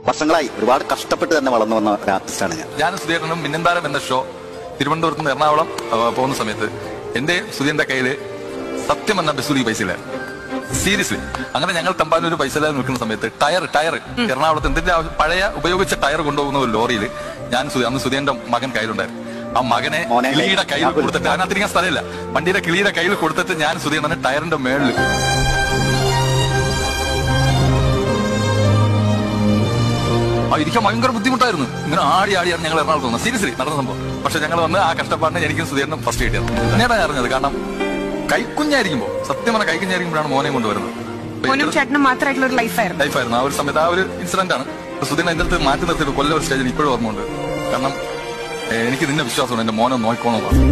വർഷങ്ങളായി ഒരുപാട് കഷ്ടപ്പെട്ട് തന്നെ വളർന്നു വന്ന ഒരു ആർട്ടിസ്റ്റാണ് ഞാൻ ഞാനും സുധീരനും മിന്നന്താരം എന്ന ഷോ തിരുവനന്തപുരത്ത് നിന്ന് എറണാകുളം ആ, പോകുന്ന സമയത്ത് എന്റെ സുധീരന്റെ കയ്യില് സത്യം എന്ന ബസൂരി പൈസ ഇല്ല സീരിയസ്ലി അങ്ങനെ ഞങ്ങൾ തമ്പാനൂർ പൈസ ഇല്ലാതെ നിൽക്കുന്ന സമയത്ത് ടയർ ടയർ എറണാകുളത്ത് എന്തിന്റെ ആവശ്യം- പഴയ ഉപയോഗിച്ച ടയർ കൊണ്ടുപോകുന്ന ഒരു ലോറിയിൽ ഞാൻ സുധീ- അന്ന് സുധീരന്റെ മകൻ കയ്യിലുണ്ടായിരുന്നു ആ മകനെ മോനെ കിളിയുടെ കയ്യിൽ ഞാൻ കൊടുത്തിട്ട് അതിനകത്തിരിക്കാൻ സ്ഥലമില്ല വണ്ടിയുടെ കിളിയുടെ കയ്യിൽ കൊടുത്തിട്ട് ഞാൻ സുധീരനെ ടയറിന്റെ മേളിൽ ആ ഇരിക്കാൻ ഭയങ്കര ബുദ്ധിമുട്ടായിരുന്നു ഇങ്ങനെ ആടി ആടിയാണ് ഞങ്ങൾ എറണാകുളത്ത് വന്നത് സീരിയസ്ലി നടന്ന സംഭവം പക്ഷെ ഞങ്ങൾ വന്ന് ആ കഷ്ടപ്പാടിനെ എനിക്കും സുധീരനും ഫസ്റ്റ് കിട്ടിയത് പിന്നീടാണ് ഞാൻ അറിഞ്ഞത് കാരണം കൈക്കുഞ്ഞായിരിക്കുമ്പോ സത്യം പറഞ്ഞ കൈക്കുഞ്ഞായിരിക്കുമ്പോഴാണ് മോനെ കൊണ്ടുവരുന്നത് മോനും ചേട്ടനും മാത്രമായിട്ടുള്ള ഒരു ലൈഫായിരുന്നു ലൈഫായിരുന്നു ആ ഒരു സമയത്ത് ആ ഒരു ഇൻസിഡന്റ് ആണ് അപ്പൊ സുധീരൻ എന്റെ അടുത്ത് മാറ്റി നിർത്തിയിട്ട് കൊല്ലം ഒരു സ്റ്റേജിൽ ഇപ്പോഴും ഓർമ്മയുണ്ട് കാരണം ഏ, എനിക്ക് നിന്നെ വിശ്വാസമുണ്ട് എന്റെ മോനെ നോക്കണമെന്ന് പറഞ്ഞു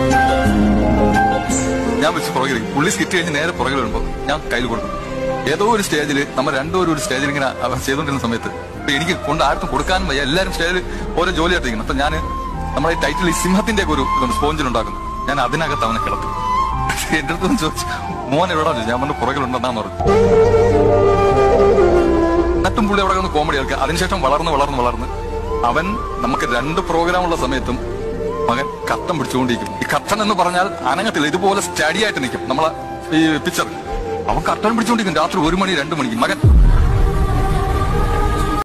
ഞാൻ വെച്ച് പുറകിൽ പുള്ളി സ്കിറ്റ് കഴിഞ്ഞ് നേരെ പുറകിൽ വരുമ്പോ ഞാൻ കയ്യിൽ കൊടുക്കും ഏതോ ഒരു സ്റ്റേജിൽ നമ്മൾ രണ്ടുപേരും ഒരു സ്റ്റേജിൽ ഇങ്ങനെ അവർ ചെയ്തുകൊണ്ടിരുന്ന സമയത്ത് ഇപ്പൊ എനിക്ക് കൊണ്ട് ആർക്കും കൊടുക്കാനും വയ്യ എല്ലാവരും സ്റ്റേജിൽ ഓരോ ജോലി ആയിട്ടിരിക്കുന്നു അപ്പൊ ഞാൻ നമ്മുടെ ഈ ടൈറ്റിൽ ഈ സിംഹത്തിന്റെ ഒക്കെ ഒരു ഇതുണ്ട് സ്പോഞ്ചിൽ ഉണ്ടാക്കുന്നു ഞാൻ അതിനകത്ത് അവനെ കിടത്തി എന്റെ അടുത്ത് ചോദിച്ചു മോൻ എവിടാ ചോദിച്ചു ഞാൻ പറഞ്ഞു പുറകിലുണ്ടെന്നാന്ന് പറഞ്ഞു എന്നിട്ടും പുള്ളി അവിടെ ഒന്ന് കോമഡി കളിക്കുക അതിനുശേഷം വളർന്ന് വളർന്ന് വളർന്ന് അവൻ നമുക്ക് രണ്ട് പ്രോഗ്രാം ഉള്ള സമയത്തും മകൻ കട്ടം പിടിച്ചുകൊണ്ടിരിക്കും ഈ കട്ടൻ എന്ന് പറഞ്ഞാൽ അനങ്ങത്തില്ല ഇതുപോലെ സ്റ്റഡി ആയിട്ട് നിൽക്കും നമ്മളെ ഈ പിക്ചർ അവൻ കട്ടൻ പിടിച്ചുകൊണ്ടിരിക്കും രാത്രി ഒരു മണി രണ്ട് മണിക്ക് മകൻ